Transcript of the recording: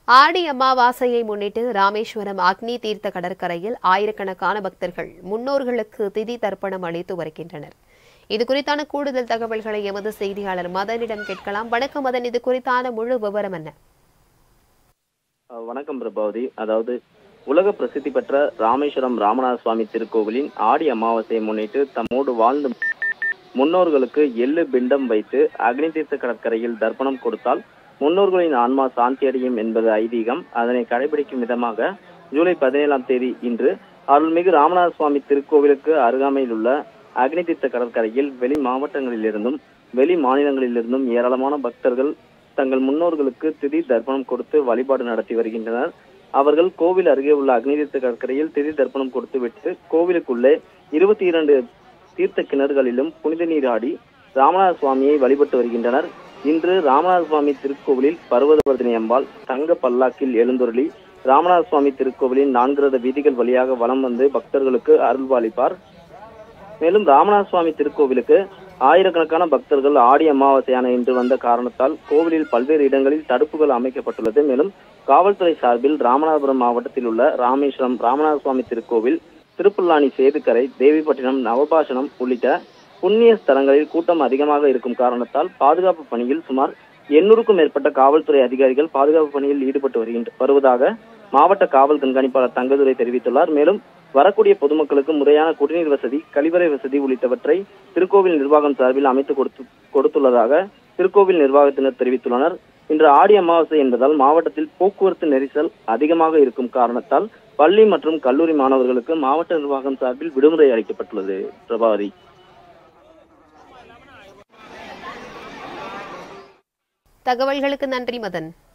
ஆடி அமாவாசையை முன்னிட்டு ராமேஸ்வரம் அக்னி தீர்த்த கடற்கரையில் ஆயிரக்கணக்கான பக்தர்கள் முன்னோர்களுக்கு திதி தர்ப்பணம் அளித்து வருகின்றனர் இது குறித்தான கூடுதல் தகவல்களை எமது செய்தியாளர் மதனிடம் கேட்கலாம் வணக்கம் மதன் இது குறித்தான முழு விவரம் என்ன அஹ் வணக்கம் பிரபாவதி அதாவது உலக பிரசித்தி பெற்ற ராமேஸ்வரம் ராமநாத சுவாமி திருக்கோவிலின் ஆடி அமாவாசையை முன்னிட்டு தம்மோடு வாழ்ந்து முன்னோர்களுக்கு எள்ளு பிண்டம் வைத்து அக்னி தீர்த்த கடற்கரையில் தர்ப்பணம் கொடுத்தால் முன்னோர்களின் ஆன்மா சாந்தி அடையும் என்பது ஐதீகம் அதனை கடைபிடிக்கும் விதமாக ஜூலை பதினேழாம் தேதி இன்று அருள்மிகு ராமநாத சுவாமி திருக்கோவிலுக்கு அருகாமையில் உள்ள அக்னி தீர்த்த கடற்கரையில் வெளி மாவட்டங்களிலிருந்தும் வெளி மாநிலங்களிலிருந்தும் ஏராளமான பக்தர்கள் தங்கள் முன்னோர்களுக்கு திதி தர்ப்பணம் கொடுத்து வழிபாடு நடத்தி வருகின்றனர் அவர்கள் கோவில் அருகே உள்ள அக்னி தீர்த்த கடற்கரையில் திதி தர்ப்பணம் கொடுத்து விட்டு கோவிலுக்குள்ளே இருபத்தி இரண்டு தீர்த்த கிணறுகளிலும் புனித நீராடி ராமநாத சுவாமியை வழிபட்டு வருகின்றனர் இன்று ராமநாத சுவாமி திருக்கோவிலில் பர்வதவர்தினி அம்பாள் தங்க பல்லாக்கில் எழுந்தொருளி ராமநாத சுவாமி திருக்கோவிலின் நான்கு ரத வீதிகள் வழியாக வலம் வந்து பக்தர்களுக்கு அருள்பாலிப்பார் மேலும் ராமநாத சுவாமி திருக்கோவிலுக்கு ஆயிரக்கணக்கான பக்தர்கள் ஆடி அமாவாசையான இன்று வந்த காரணத்தால் கோவிலில் பல்வேறு இடங்களில் தடுப்புகள் அமைக்கப்பட்டுள்ளது மேலும் காவல்துறை சார்பில் ராமநாதபுரம் மாவட்டத்தில் உள்ள ராமேஸ்வரம் ராமநாத சுவாமி திருக்கோவில் திருப்புல்லானி சேதுக்கரை தேவிப்பட்டினம் நவபாசனம் உள்ளிட்ட புண்ணிய ஸ்தலங்களில் கூட்டம் அதிகமாக இருக்கும் காரணத்தால் பாதுகாப்பு பணியில் சுமார் எண்ணூறுக்கும் மேற்பட்ட காவல்துறை அதிகாரிகள் பாதுகாப்பு பணியில் ஈடுபட்டு வருகின்ற வருவதாக மாவட்ட காவல் கண்காணிப்பாளர் தங்கதுரை தெரிவித்துள்ளார் மேலும் வரக்கூடிய பொதுமக்களுக்கு முறையான குடிநீர் வசதி கழிவறை வசதி உள்ளிட்டவற்றை திருக்கோவில் நிர்வாகம் சார்பில் அமைத்து கொடுத்து கொடுத்துள்ளதாக திருக்கோவில் நிர்வாகத்தினர் தெரிவித்துள்ளனர் இன்று ஆடி அமாவாசை என்பதால் மாவட்டத்தில் போக்குவரத்து நெரிசல் அதிகமாக இருக்கும் காரணத்தால் பள்ளி மற்றும் கல்லூரி மாணவர்களுக்கு மாவட்ட நிர்வாகம் சார்பில் விடுமுறை அளிக்கப்பட்டுள்ளது பிரபாவதி தகவல்களுக்கு நன்றி மதன்